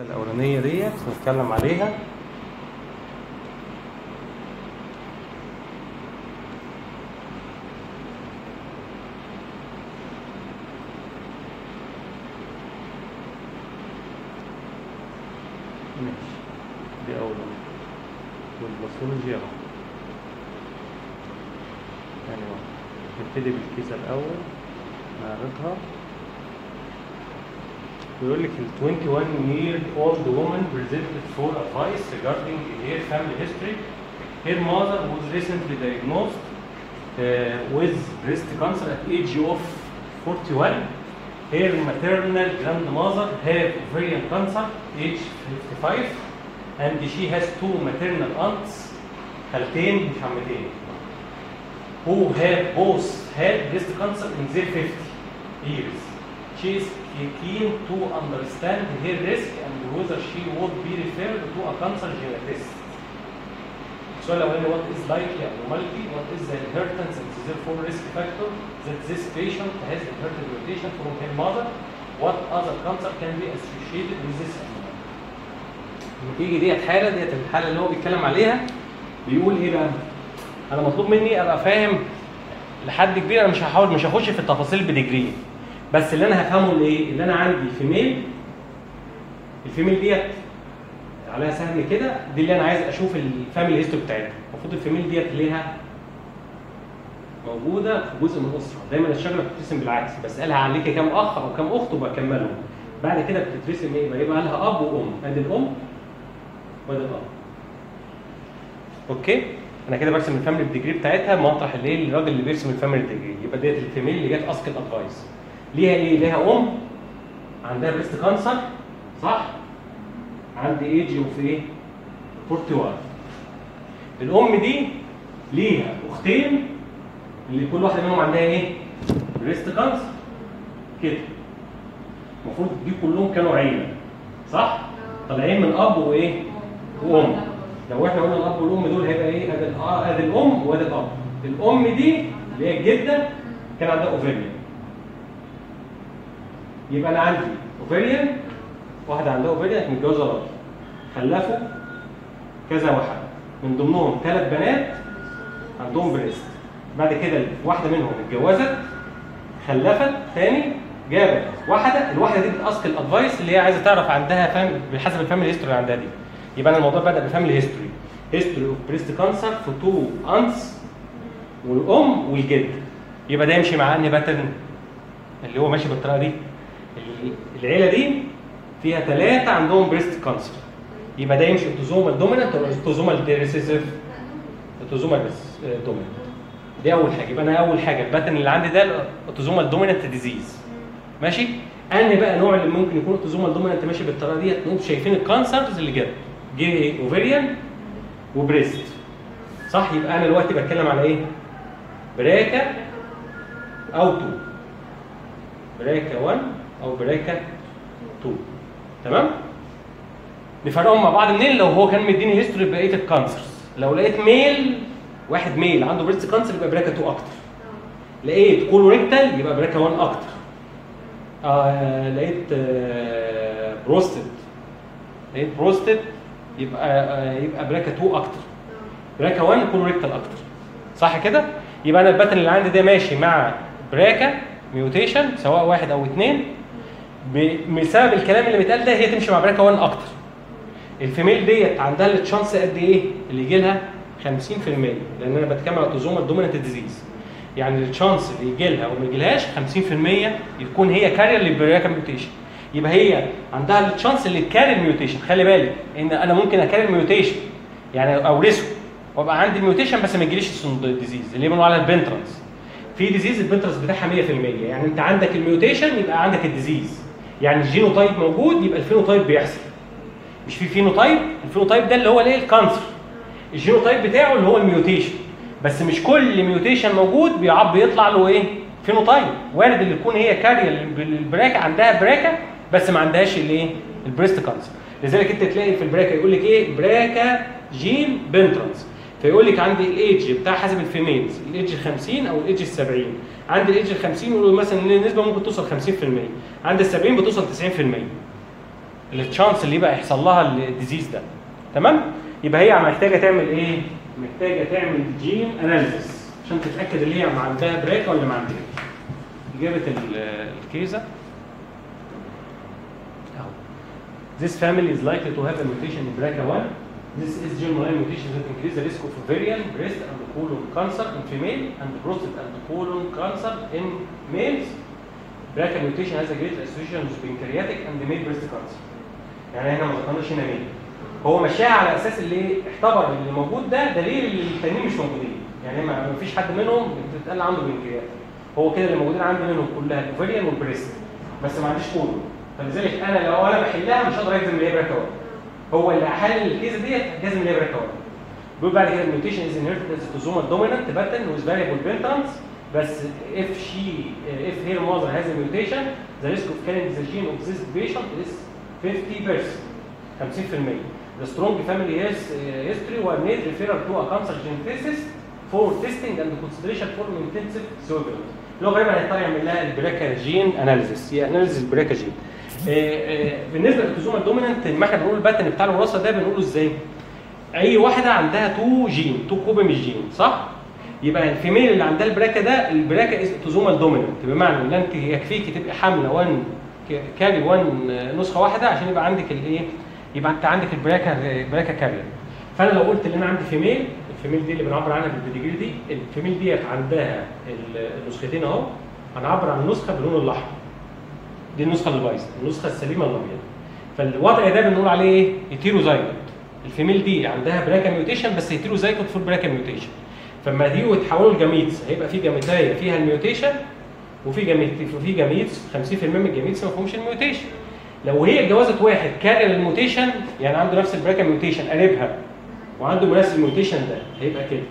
الأولانية ديت نتكلم عليها ماشي دي أول واحدة. والباثولوجي أهو يعني واحد نبتدي بالكيسة الأول نعرضها بيقول لك ال 21 year old woman presented for advice regarding her family history. Her mother was recently diagnosed uh, with breast cancer at age of 41. Her maternal grandmother had ovarian cancer age 55 and she has two maternal aunts خالتين مش عمتين who have both had breast cancer in their 50 years. She is keen to understand her risk and whether she would be referred to a cancer geneticist. السؤال الأولاني what is likely abnormality, what is the inheritance and therefore risk factor that this patient has inherited mutation from her mother, what other cancer can be associated with this abnormality. لما تيجي ديت حالة ديت الحالة اللي هو بيتكلم عليها بيقول إيه بقى؟ أنا مطلوب مني أبقى فاهم لحد كبير أنا مش هحاول مش هخش في التفاصيل بديجري بس اللي انا هفهمه الايه؟ اللي انا عندي فيميل الفيميل ديت عليها سهم كده دي اللي انا عايز اشوف الفاميلي هيستوري بتاعتها المفروض الفيميل ديت ليها موجوده في جزء من الاسره دايما الشجره بتترسم بالعكس بسالها عليك كام اخ او كام اخت وبكملهم بعد كده بتترسم ايه؟ يبقى يبقى لها اب وام ادي الام وادي الاب اوكي انا كده برسم الفاميلي الديجري بتاعتها مطرح الايه الراجل اللي بيرسم الفاميلي الديجري يبقى ديت الفيميل اللي جت اسكت ادفايس ليها ايه؟ ليها ام عندها بريست كانسر صح؟ عندي ايجي اوف ايه؟ 41 الام دي ليها اختين اللي كل واحده منهم عندها ايه؟ بريست كانسر كده المفروض دي كلهم كانوا عيله صح؟ طالعين من اب وايه؟ وام لو احنا قلنا الاب والام دول هيبقى ايه؟ ادي الأ- ادي الام وادي الاب الام دي اللي هي الجده كان عندها اوفيريان يبقى انا عندي اوفيريان واحده عندها اوفيريان كانت متجوزه راجل خلفوا كذا واحده من ضمنهم ثلاث بنات عندهم بريست بعد كده واحده منهم اتجوزت خلفت تاني جابت واحده الواحده دي بتاسك الادفايس اللي هي عايزه تعرف عندها فام بحسب الفاميلي هيستوري اللي عندها دي يبقى انا الموضوع بدا بفاميلي هيستوري هيستوري اوف بريست كانسر في تو انس والام والجد يبقى ده يمشي مع انهي باترن اللي هو ماشي بالطريقه دي ال- العيله دي فيها ثلاثه عندهم بريست كانسر يبقى ده يمشي اوتوزومال دومينانت ولا اوتوزومال ريسيسيف اوتوزومال دومينانت دي اول حاجه يبقى انا اول حاجه الباترن اللي عندي ده اوتوزومال دومينانت ديزيز ماشي انهي بقى نوع اللي ممكن يكون اوتوزومال دومينانت ماشي بالطريقه ديت انتوا شايفين الكانسرز اللي جت جه اوفيريان وبريست صح يبقى انا دلوقتي بتكلم على ايه براكه او 2 براكه 1 او براكه 2 تمام نفرقهم مع بعض منين لو هو كان مديني هيستوري بقيه الكانسرز لو لقيت ميل واحد ميل عنده بريست كانسر يبقى براكه 2 اكتر لقيت كولوريكتال يبقى براكه 1 اكتر آه لقيت آه بروستد لقيت بروستد يبقى آه يبقى براكه 2 اكتر براكه 1 كولوريكتال اكتر صح كده يبقى انا الباترن اللي عندي ده ماشي مع براكه ميوتيشن سواء واحد او اثنين ب- بسبب الكلام اللي بيتقال ده هي تمشي مع براكه 1 اكتر الفيميل ديت عندها التشانس قد ايه اللي يجي لها 50% لان انا بتكلم على اوتوزومال دومينانت ديزيز يعني التشانس اللي يجي لها وما يجيلهاش 50% يكون هي كارير للبراكه ميوتيشن يبقى هي عندها التشانس اللي تكاري الميوتيشن خلي بالك ان انا ممكن اكاري الميوتيشن يعني اورثه وابقى عندي الميوتيشن بس ما يجيليش الديزيز اللي بنقول على البنترنس في ديزيز البنترنس بتاعها 100% يعني انت عندك الميوتيشن يبقى عندك الديزيز يعني الجينوتايب موجود يبقى الفينوتايب بيحصل مش في فينوتايب الفينوتايب ده اللي هو الايه الكانسر الجينوتايب بتاعه اللي هو الميوتيشن بس مش كل ميوتيشن موجود بيعب بيطلع له ايه فينوتايب وارد اللي تكون هي كاريه البراكه عندها براكه بس ما عندهاش الايه البريست كانسر لذلك انت تلاقي في البراكه يقول لك ايه براكه جين بنترانس فيقول لك عندي الايدج بتاع حسب الفيميلز الايدج 50 او الايدج 70 عند الايدج ال 50 يقولوا مثلا ان النسبه ممكن توصل 50% عند ال 70 بتوصل 90% التشانس اللي يبقى يحصل لها الديزيز ده تمام يبقى هي محتاجه تعمل ايه محتاجه تعمل جين اناليسيس عشان تتاكد اللي هي ما عندها بريك ولا ما عندهاش جابت ال- الكيزه اهو This family is likely to have a mutation in BRCA1. This is germline mutation that increase the risk of ovarian, breast, and colon cancer in female, and prostate and colon cancer in males. BRCA mutation has a great association with pancreatic and male breast cancer. يعني احنا ما ذكرناش هنا مين. هو مشاها على اساس اللي اعتبر اللي موجود ده دليل اللي التانيين مش موجودين. يعني ما ما فيش حد منهم بتتقال عنده بنكرياس. هو كده اللي موجودين عندي منهم كلها الاوفريان والبريست. بس ما عنديش كولون. فلذلك انا لو انا بحلها مش هقدر اجزم اللي هي بركه واحد. هو اللي حل الكيس ديت جازم اللي هي بركه واحد. بيقول بعد كده الميوتيشن از انهيرتد اوتوزومال دومينانت باترن ويز فاريبل بنترانس بس if she uh, if her mother has a mutation the risk of carrying the gene of this patient is 50% 50% the strong family his- uh, history will need referral to a cancer geneticist for testing and consideration for intensive surveillance اللي هو غالبا هيضطر يعمل لها البراكا جين اناليسيس هي اناليسيس البراكا جين آه، آه، بالنسبه للتوزوما الدومينانت ما احنا بنقول الباتن بتاع الوراثه ده بنقوله ازاي؟ اي واحده عندها تو جين تو كوبي من الجين صح؟ يبقى الفيميل اللي عندها البراكا ده البراكا توزوما الدومينانت بمعنى ان انت يكفيكي تبقى حامله 1 كاري 1 نسخه واحده عشان يبقى عندك الايه؟ يبقى انت عندك البراكا البراكا كارير فانا لو قلت ان انا عندي فيميل الفيميل دي اللي بنعبر عنها بالبيديجري دي الفيميل ديت عندها النسختين اهو هنعبر عن النسخه باللون الاحمر دي النسخه اللي بايظه النسخه السليمه الابيض فالوضع ده بنقول عليه ايه هيتيروزايجوت الفيميل دي عندها براكا ميوتيشن بس هيتيروزايجوت فور براكا ميوتيشن فلما دي يتحولوا لجاميتس هيبقى في جاميتايه فيها الميوتيشن وفي جاميت وفي جاميتس 50% من الجاميتس ما فيهمش الميوتيشن لو هي اتجوزت واحد كارير الميوتيشن يعني عنده نفس البراكا ميوتيشن قريبها وعنده نفس الميوتيشن ده هيبقى كده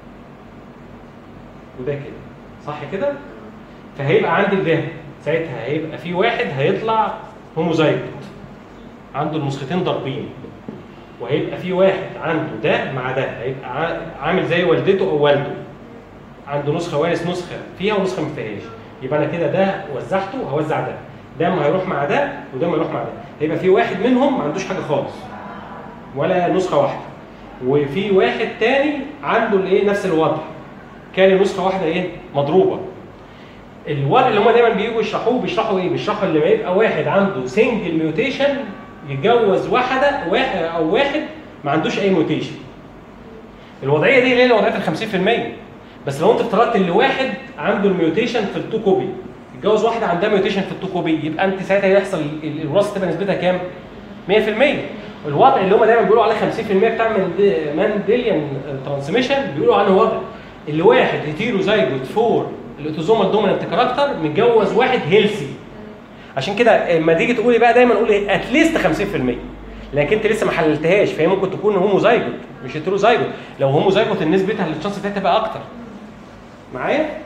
وده كده صح كده؟ فهيبقى عندي ده ساعتها هيبقى في واحد هيطلع هوموزايجوت عنده النسختين ضاربين وهيبقى في واحد عنده ده مع ده هيبقى ع- عامل زي والدته او والده عنده نسخه وارث نسخه فيها ونسخه ما فيهاش يبقى انا كده ده وزعته هوزع ده ده ما هيروح مع ده وده ما هيروح مع ده هيبقى في واحد منهم ما عندوش حاجه خالص ولا نسخه واحده وفي واحد تاني عنده الايه نفس الوضع كان نسخه واحده ايه مضروبه الوضع اللي هم دايما بييجوا يشرحوه بيشرحوا ايه؟ بيشرحوا لما يبقى واحد عنده سنجل ميوتيشن يتجوز واحده واحد او واحد ما عندوش اي ميوتيشن. الوضعيه دي اللي هي وضعيه ال 50% بس لو انت افترضت ان واحد عنده الميوتيشن في التو كوبي يتجوز واحده عندها ميوتيشن في التو كوبي يبقى انت ساعتها يحصل ال- الوراثه تبقى نسبتها كام؟ 100% الوضع اللي هم دايما بيقولوا عليه 50% بتاع ماند- مانديليان ترانسميشن بيقولوا عنه وضع اللي واحد هيتيروزايجوت فور الاوتوزومال دومينانت كاركتر متجوز واحد هيلسي عشان كده لما تيجي تقولي بقى دايما قولي اتليست 50% لكن انت لسه ما حللتهاش فهي ممكن تكون هوموزايجوت مش هيتيروزايجوت لو هوموزايجوت النسبه التشانس بتاعتها تبقى اكتر معايا